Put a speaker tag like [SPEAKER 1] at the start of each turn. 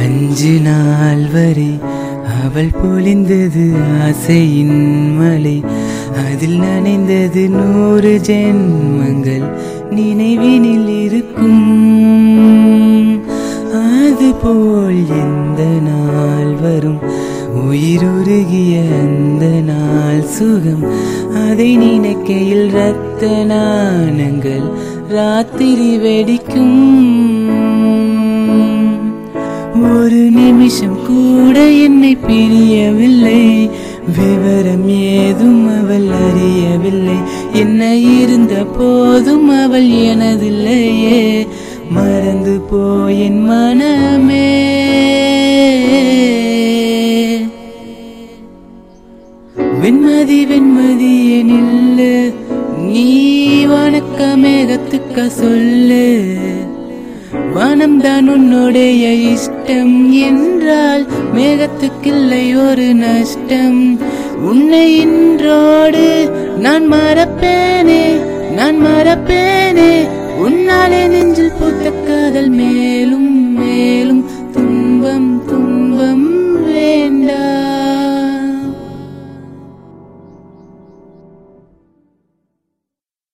[SPEAKER 1] அஞ்சு நாள் வரை அவள் பொழிந்தது ஆசையின் மலை அதில் நனைந்தது நூறு ஜென்மங்கள் நினைவினில் இருக்கும் அதுபோல் எந்த நாள் வரும் உயிருருகிய அந்த நாள் சுகம் அதை நினைக்கையில் ரத்த நாணங்கள் ராத்திரி வெடிக்கும் ஒரு நிமிஷம் கூட என்னை பிரியவில்லை விவரம் ஏதும் அவள் அறியவில்லை என்ன இருந்த போதும் அவள் எனதில்லையே மறந்து போயின் மனமே வெண்மதி வெண்மதியே நில்லு நீ வணக்க மேகத்துக்க சொல்லு வானம்தான் உன்னுடைய இஷ்டம் என்றால் மேகத்துக்கில்லை ஒரு நஷ்டம் உன்னை இன்றோடு நான் மறப்பேனே நான் மறப்பேனே உன்னாலே நெஞ்சில் பூத்த காதல் மேலும் மேலும் துன்பம் துன்பம் வேண்டாம்